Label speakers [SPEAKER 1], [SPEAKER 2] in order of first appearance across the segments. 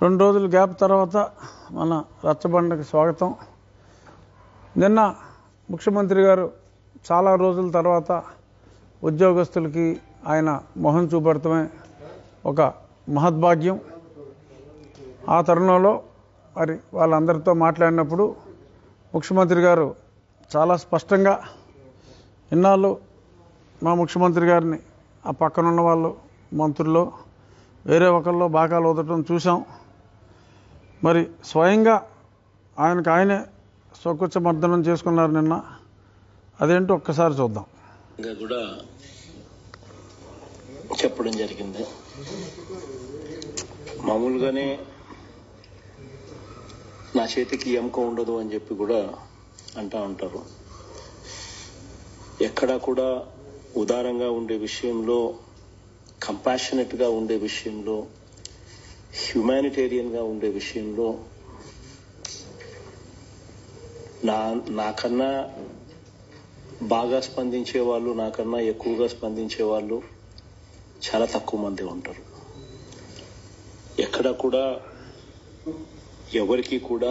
[SPEAKER 1] రెండు రోజుల గ్యాప్ తర్వాత మన రచ్చబండకి స్వాగతం నిన్న ముఖ్యమంత్రి గారు చాలా రోజుల తర్వాత ఉద్యోగస్తులకి ఆయన మొహం చూపెడటమే ఒక మహద్భాగ్యం ఆ తరుణంలో మరి వాళ్ళందరితో మాట్లాడినప్పుడు ముఖ్యమంత్రి గారు చాలా స్పష్టంగా ఇన్నాళ్ళు మా ముఖ్యమంత్రి గారిని ఆ పక్కన ఉన్న వాళ్ళు మంత్రుల్లో వేరే ఒకళ్ళు బాకాలు వదటం చూసాం మరి స్వయంగా ఆయనకు ఆయనే స్వకుచ్చ మర్దనం చేసుకున్నారు నిన్న అదేంటో ఒక్కసారి చూద్దాం
[SPEAKER 2] ఇంకా కూడా చెప్పడం జరిగింది మామూలుగానే నా చేతికి ఎముక ఉండదు అని చెప్పి కూడా అంటా ఉంటారు ఎక్కడా కూడా ఉదారంగా ఉండే విషయంలో కంపాషనెట్ గా ఉండే విషయంలో హ్యుమానిటేరియన్ గా ఉండే విషయంలో నా నాకన్నా బాగా స్పందించే వాళ్ళు నాకన్నా ఎక్కువగా స్పందించే వాళ్ళు చాలా తక్కువ మంది ఉంటారు ఎక్కడ కూడా ఎవరికి కూడా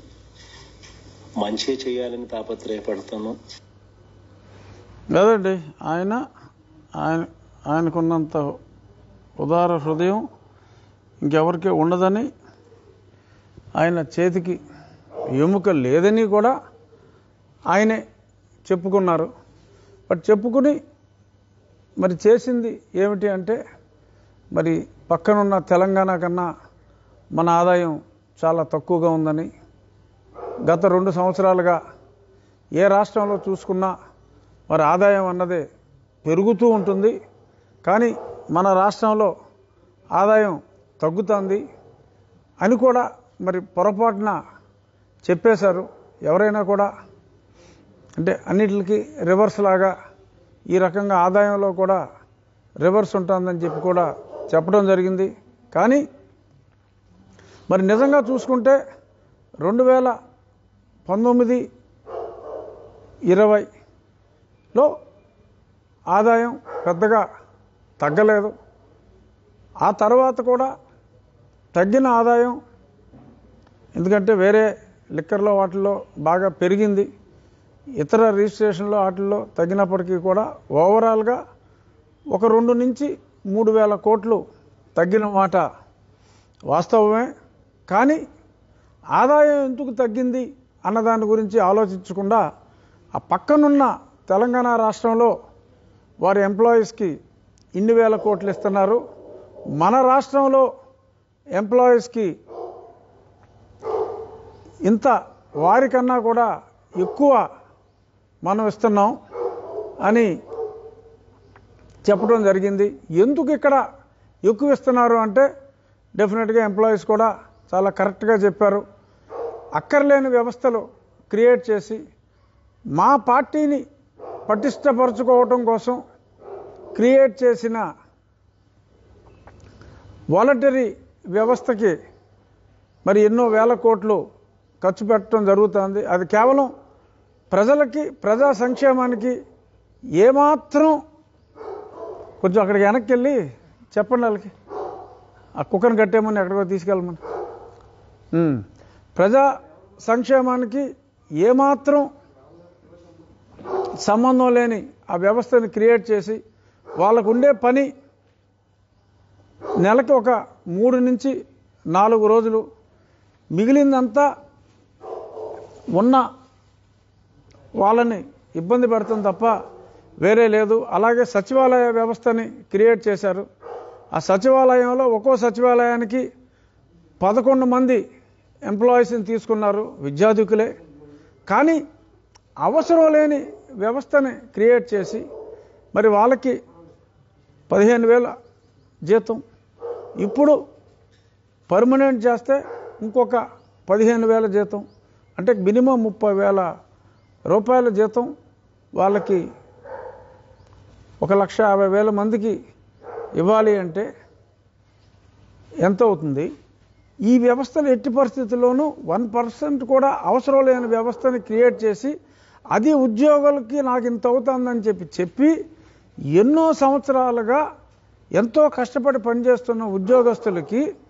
[SPEAKER 2] మంచి చేయాలని తాపత్రయపడతాను
[SPEAKER 1] లేదండి ఆయన ఆయన ఆయనకున్నంత ఉదార హృదయం ఇంకెవరికి ఉండదని ఆయన చేతికి ఎముక లేదని కూడా ఆయనే చెప్పుకున్నారు బట్ చెప్పుకుని మరి చేసింది ఏమిటి అంటే మరి పక్కనున్న తెలంగాణ కన్నా మన ఆదాయం చాలా తక్కువగా ఉందని గత రెండు సంవత్సరాలుగా ఏ రాష్ట్రంలో చూసుకున్నా మరి ఆదాయం అన్నదే పెరుగుతూ ఉంటుంది కానీ మన రాష్ట్రంలో ఆదాయం తగ్గుతుంది అని కూడా మరి పొరపాటున చెప్పేశారు ఎవరైనా కూడా అంటే అన్నిటికి రివర్స్ లాగా ఈ రకంగా ఆదాయంలో కూడా రివర్స్ ఉంటుందని చెప్పి కూడా చెప్పడం జరిగింది కానీ మరి నిజంగా చూసుకుంటే రెండు వేల పంతొమ్మిది ఇరవైలో ఆదాయం పెద్దగా తగ్గలేదు ఆ తర్వాత కూడా తగ్గిన ఆదాయం ఎందుకంటే వేరే లిక్కర్లో వాటిల్లో బాగా పెరిగింది ఇతర రిజిస్ట్రేషన్లో వాటిల్లో తగ్గినప్పటికీ కూడా ఓవరాల్గా ఒక రెండు నుంచి మూడు వేల కోట్లు తగ్గిన మాట వాస్తవమే కానీ ఆదాయం ఎందుకు తగ్గింది అన్న దాని గురించి ఆలోచించకుండా ఆ పక్కనున్న తెలంగాణ రాష్ట్రంలో వారి ఎంప్లాయీస్కి ఇన్ని వేల కోట్లు ఇస్తున్నారు మన రాష్ట్రంలో ఎంప్లాయీస్కి ఇంత వారికన్నా కూడా ఎక్కువ మనం ఇస్తున్నాం అని చెప్పడం జరిగింది ఎందుకు ఇక్కడ ఎక్కువ ఇస్తున్నారు అంటే డెఫినెట్గా ఎంప్లాయీస్ కూడా చాలా కరెక్ట్గా చెప్పారు అక్కర్లేని వ్యవస్థలు క్రియేట్ చేసి మా పార్టీని పటిష్టపరచుకోవటం కోసం క్రియేట్ చేసిన వాలంటరీ వ్యవస్థకి మరి ఎన్నో వేల కోట్లు ఖర్చు పెట్టడం జరుగుతుంది అది కేవలం ప్రజలకి ప్రజా సంక్షేమానికి ఏమాత్రం కొంచెం అక్కడికి వెనక్కి వెళ్ళి చెప్పండి వాళ్ళకి ఆ కుక్కను కట్టేమని ఎక్కడికో తీసుకెళ్ళమని ఉమ్. ప్రజా సంక్షేమానికి ఏమాత్రం సంబంధం లేని ఆ వ్యవస్థని క్రియేట్ చేసి వాళ్ళకు ఉండే పని నెలకి ఒక మూడు నుంచి నాలుగు రోజులు మిగిలిందంతా ఉన్న వాళ్ళని ఇబ్బంది పెడుతుంది తప్ప వేరే లేదు అలాగే సచివాలయ వ్యవస్థని క్రియేట్ చేశారు ఆ సచివాలయంలో ఒక్కో సచివాలయానికి పదకొండు మంది ఎంప్లాయీస్ని తీసుకున్నారు విద్యార్థికులే కానీ అవసరం లేని వ్యవస్థని క్రియేట్ చేసి మరి వాళ్ళకి పదిహేను వేల జీతం ఇప్పుడు పర్మనెంట్ చేస్తే ఇంకొక పదిహేను వేల జీతం అంటే మినిమం ముప్పై వేల రూపాయల జీతం వాళ్ళకి ఒక లక్ష యాభై వేల మందికి ఇవ్వాలి అంటే ఎంత అవుతుంది ఈ వ్యవస్థను ఎట్టి పరిస్థితుల్లోనూ వన్ పర్సెంట్ కూడా అవసరం లేని వ్యవస్థని క్రియేట్ చేసి అది ఉద్యోగులకి నాకు ఇంత అవుతుందని చెప్పి చెప్పి ఎన్నో సంవత్సరాలుగా ఎంతో కష్టపడి పనిచేస్తున్న ఉద్యోగస్తులకి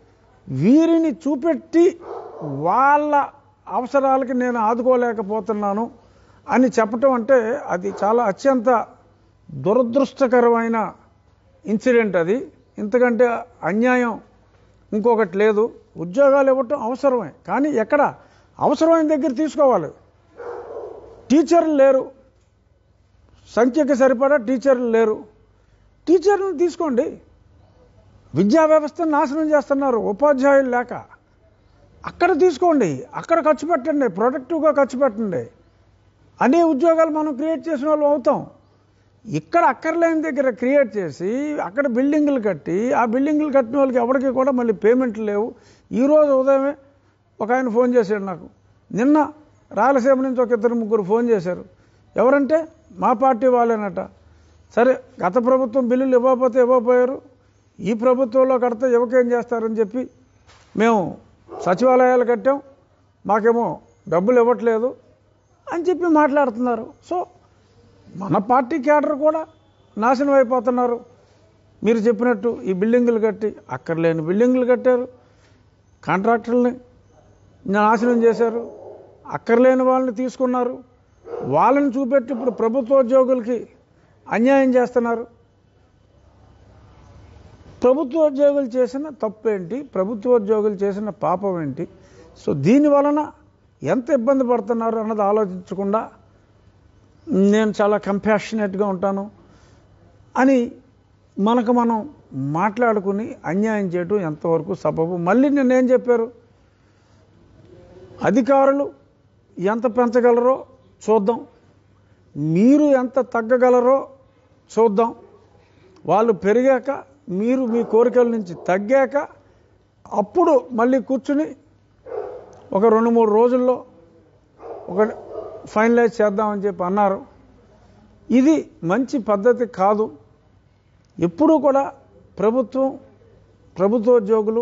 [SPEAKER 1] వీరిని చూపెట్టి వాళ్ళ అవసరాలకి నేను ఆదుకోలేకపోతున్నాను అని చెప్పటం అంటే అది చాలా అత్యంత దురదృష్టకరమైన ఇన్సిడెంట్ అది ఇంతకంటే అన్యాయం ఇంకొకటి లేదు ఉద్యోగాలు ఇవ్వటం అవసరమే కానీ ఎక్కడ అవసరమైన దగ్గర తీసుకోవాలి టీచర్లు లేరు సంఖ్యకి సరిపడా టీచర్లు లేరు టీచర్లను తీసుకోండి విద్యా వ్యవస్థను నాశనం చేస్తున్నారు ఉపాధ్యాయులు లేక అక్కడ తీసుకోండి అక్కడ ఖర్చు పెట్టండి ప్రొడక్టివ్గా ఖర్చు పెట్టండి అనే ఉద్యోగాలు మనం క్రియేట్ చేసిన వాళ్ళు అవుతాం ఇక్కడ అక్కర్లేని దగ్గర క్రియేట్ చేసి అక్కడ బిల్డింగులు కట్టి ఆ బిల్డింగులు కట్టిన వాళ్ళకి ఎవరికి కూడా మళ్ళీ పేమెంట్లు లేవు ఈరోజు ఉదయమే ఒక ఆయన ఫోన్ చేశాడు నాకు నిన్న రాయలసీమ నుంచి ఒక ఇద్దరు ముగ్గురు ఫోన్ చేశారు ఎవరంటే మా పార్టీ వాళ్ళేనట సరే గత ప్రభుత్వం బిల్లులు ఇవ్వకపోతే ఇవ్వకపోయారు ఈ ప్రభుత్వంలో కడితే ఇవ్వకేం చేస్తారని చెప్పి మేము సచివాలయాలు కట్టాం మాకేమో డబ్బులు ఇవ్వట్లేదు అని చెప్పి మాట్లాడుతున్నారు సో మన పార్టీ క్యాడర్ కూడా నాశనం అయిపోతున్నారు మీరు చెప్పినట్టు ఈ బిల్డింగులు కట్టి అక్కర్లేని బిల్డింగులు కట్టారు కాంట్రాక్టర్ని నాశనం చేశారు అక్కర్లేని వాళ్ళని తీసుకున్నారు వాళ్ళని చూపెట్టి ఇప్పుడు ప్రభుత్వ ఉద్యోగులకి అన్యాయం చేస్తున్నారు ప్రభుత్వ ఉద్యోగులు చేసిన తప్పేంటి ప్రభుత్వ ఉద్యోగులు చేసిన పాపం ఏంటి సో దీని వలన ఎంత ఇబ్బంది పడుతున్నారు అన్నది ఆలోచించకుండా నేను చాలా కంపాషనేట్గా ఉంటాను అని మనకు మనం మాట్లాడుకుని అన్యాయం చేయటం ఎంతవరకు సబబు మళ్ళీ నిన్నేం చెప్పారు అధికారులు ఎంత పెంచగలరో చూద్దాం మీరు ఎంత తగ్గగలరో చూద్దాం వాళ్ళు పెరిగాక మీరు మీ కోరికల నుంచి తగ్గాక అప్పుడు మళ్ళీ కూర్చుని ఒక రెండు మూడు రోజుల్లో ఒక ఫైనలైజ్ చేద్దామని చెప్పి అన్నారు ఇది మంచి పద్ధతి కాదు ఎప్పుడూ కూడా ప్రభుత్వం ప్రభుత్వోద్యోగులు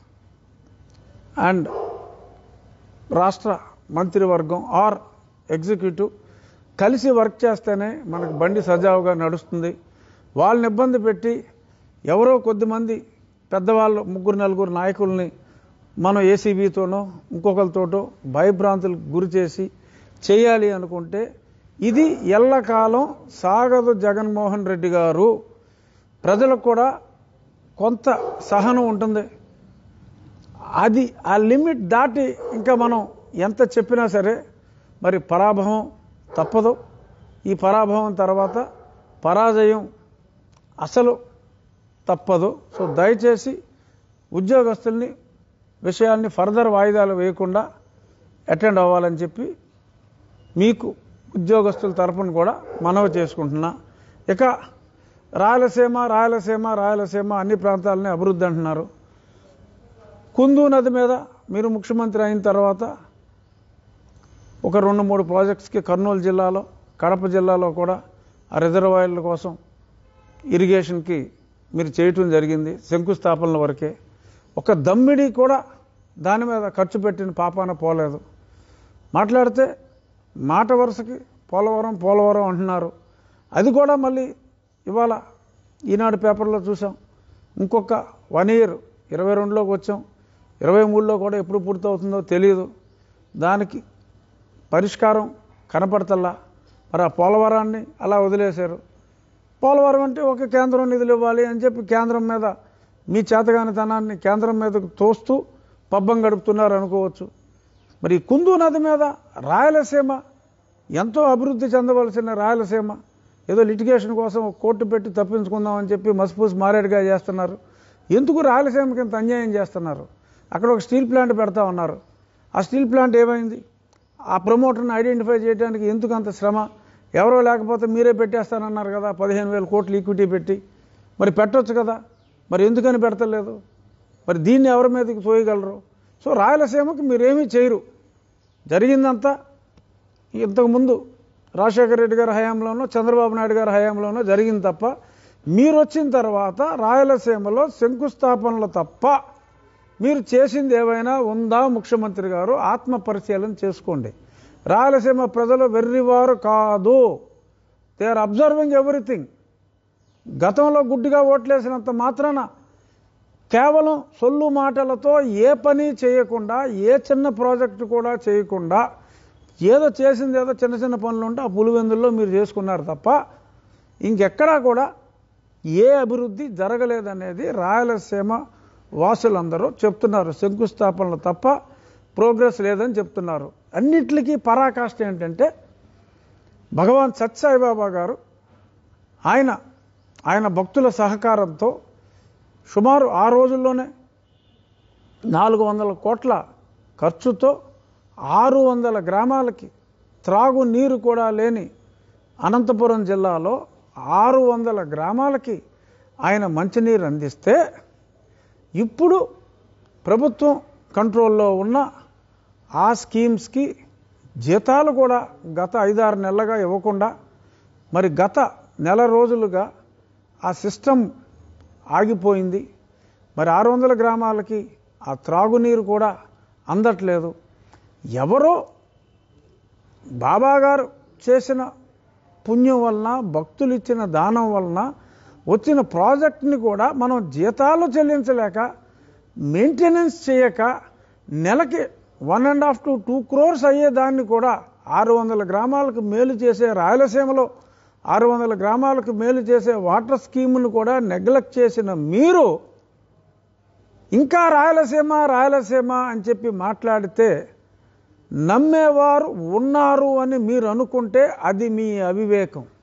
[SPEAKER 1] అండ్ రాష్ట్ర మంత్రివర్గం ఆర్ ఎగ్జిక్యూటివ్ కలిసి వర్క్ చేస్తేనే మనకు బండి సజావుగా నడుస్తుంది వాళ్ళని ఇబ్బంది పెట్టి ఎవరో కొద్దిమంది పెద్దవాళ్ళు ముగ్గురు నలుగురు నాయకుల్ని మనం ఏసీబీతోనో ఇంకొకరితోటో భయభ్రాంతులకు గురి చేసి చేయాలి అనుకుంటే ఇది ఎల్లకాలం సాగదు జగన్మోహన్ రెడ్డి గారు ప్రజలకు కూడా కొంత సహనం ఉంటుంది అది ఆ లిమిట్ దాటి ఇంకా మనం ఎంత చెప్పినా సరే మరి పరాభవం తప్పదు ఈ పరాభవం తర్వాత పరాజయం అసలు తప్పదు సో దయచేసి ఉద్యోగస్తుల్ని విషయాల్ని ఫర్దర్ వాయిదాలు వేయకుండా అటెండ్ అవ్వాలని చెప్పి మీకు ఉద్యోగస్తుల తరపున కూడా మనవి చేసుకుంటున్నా ఇక రాయలసీమ రాయలసీమ రాయలసీమ అన్ని ప్రాంతాలని అభివృద్ధి అంటున్నారు కుందు నది మీద మీరు ముఖ్యమంత్రి అయిన తర్వాత ఒక రెండు మూడు ప్రాజెక్ట్స్కి కర్నూలు జిల్లాలో కడప జిల్లాలో కూడా ఆ రిజర్వాయర్ల కోసం ఇరిగేషన్కి మీరు చేయటం జరిగింది శంకుస్థాపనల వరకే ఒక దమ్మిడి కూడా దాని మీద ఖర్చు పెట్టిన పాపాన పోలేదు మాట్లాడితే మాట వరుసకి పోలవరం పోలవరం అంటున్నారు అది కూడా మళ్ళీ ఇవాళ ఈనాడు పేపర్లో చూసాం ఇంకొక వన్ ఇయర్ ఇరవై రెండులోకి వచ్చాం ఇరవై మూడులో కూడా ఎప్పుడు పూర్తవుతుందో తెలియదు దానికి పరిష్కారం కనపడతల్లా మరి ఆ పోలవరాన్ని అలా వదిలేశారు పోలవరం అంటే ఒక కేంద్రం నిధులు ఇవ్వాలి అని చెప్పి కేంద్రం మీద మీ చేతగానితనాన్ని కేంద్రం మీదకు తోస్తూ పబ్బం గడుపుతున్నారు అనుకోవచ్చు మరి కుందు నది మీద రాయలసీమ ఎంతో అభివృద్ధి చెందవలసిన రాయలసీమ ఏదో లిటిగేషన్ కోసం ఒక కోర్టు పెట్టి తప్పించుకుందామని చెప్పి మసిపూసి మారేడుగా చేస్తున్నారు ఎందుకు రాయలసీమకి ఇంత అన్యాయం చేస్తున్నారు అక్కడ ఒక స్టీల్ ప్లాంట్ పెడతా ఉన్నారు ఆ స్టీల్ ప్లాంట్ ఏమైంది ఆ ప్రమోటర్ని ఐడెంటిఫై చేయడానికి ఎందుకు అంత శ్రమ ఎవరో లేకపోతే మీరే పెట్టేస్తానన్నారు కదా పదిహేను వేల కోట్లు ఈక్విటీ పెట్టి మరి పెట్టొచ్చు కదా మరి ఎందుకని పెడతలేదు మరి దీన్ని ఎవరి మీదకి తోయగలరు సో రాయలసీమకి మీరేమీ చేయరు జరిగిందంతా ఇంతకుముందు రాజశేఖర రెడ్డి గారి హయాంలోనో చంద్రబాబు నాయుడు గారి హయాంలోనో జరిగింది తప్ప మీరు వచ్చిన తర్వాత రాయలసీమలో శంకుస్థాపనలు తప్ప మీరు చేసింది ఏమైనా ఉందా ముఖ్యమంత్రి గారు ఆత్మ పరిశీలన చేసుకోండి రాయలసీమ ప్రజలు వెర్రివారు కాదు దే ఆర్ అబ్జర్వింగ్ ఎవ్రీథింగ్ గతంలో గుడ్డిగా ఓట్లేసినంత మాత్రాన కేవలం సొల్లు మాటలతో ఏ పని చేయకుండా ఏ చిన్న ప్రాజెక్టు కూడా చేయకుండా ఏదో చేసింది ఏదో చిన్న చిన్న పనులు ఉంటే ఆ పులివెందుల్లో మీరు చేసుకున్నారు తప్ప ఇంకెక్కడా కూడా ఏ అభివృద్ధి జరగలేదనేది రాయలసీమ వాసులందరూ చెప్తున్నారు శంకుస్థాపనలు తప్ప ప్రోగ్రెస్ లేదని చెప్తున్నారు అన్నిటికీ పరాకాష్ట ఏంటంటే భగవాన్ సత్సాయిబాబా గారు ఆయన ఆయన భక్తుల సహకారంతో సుమారు ఆ రోజుల్లోనే నాలుగు వందల కోట్ల ఖర్చుతో ఆరు వందల గ్రామాలకి త్రాగు నీరు కూడా లేని అనంతపురం జిల్లాలో ఆరు వందల గ్రామాలకి ఆయన మంచినీరు అందిస్తే ఇప్పుడు ప్రభుత్వం కంట్రోల్లో ఉన్న ఆ స్కీమ్స్కి జీతాలు కూడా గత ఐదారు నెలలుగా ఇవ్వకుండా మరి గత నెల రోజులుగా ఆ సిస్టమ్ ఆగిపోయింది మరి ఆరు వందల గ్రామాలకి ఆ త్రాగునీరు కూడా అందట్లేదు ఎవరో బాబా గారు చేసిన పుణ్యం వలన భక్తులు ఇచ్చిన దానం వలన వచ్చిన ప్రాజెక్ట్ని కూడా మనం జీతాలు చెల్లించలేక మెయింటెనెన్స్ చేయక నెలకి one and half to two crores అయ్యేదాన్ని కూడా ఆరు వందల గ్రామాలకు మేలు చేసే రాయలసీమలో ఆరు వందల గ్రామాలకు మేలు చేసే వాటర్ స్కీమును కూడా నెగ్లెక్ట్ చేసిన మీరు ఇంకా రాయలసీమ రాయలసీమ అని చెప్పి మాట్లాడితే నమ్మేవారు ఉన్నారు అని మీరు అనుకుంటే అది మీ అవివేకం